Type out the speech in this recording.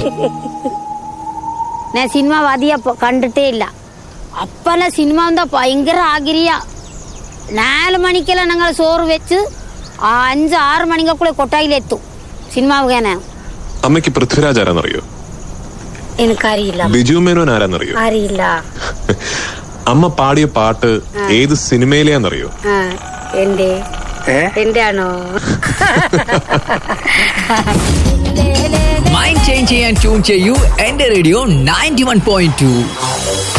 ഞാൻ സിനിമ അധിക കണ്ടിട്ടേ ഇല്ല അപ്പല സിനിമ എന്താ ഭയങ്കര ആഗ്രഹിയ നാല് മണിക്കെല്ലാം ഞങ്ങൾ ചോറ് വെച്ച് ആ അഞ്ച് ആറ് മണിക്കുള്ള കൊട്ടായിലെത്തും സിനിമ മുഖേന അമ്മയ്ക്ക് പൃഥ്വിരാജ് ആരാന്നറിയോ എനിക്കറിയില്ല ബിജു മേനോൻ ആരാന്നറിയോ അറിയില്ല അമ്മ പാടിയ പാട്ട് ഏത് സിനിമയിലെയാന്നറിയോ ആ, എന്റെ എന്റെ ആണോ മൈൻഡ് ചേഞ്ച് ചെയ്യാൻ ട്യൂൺ ചെയ്യൂ എന്റെ radio ninety one point to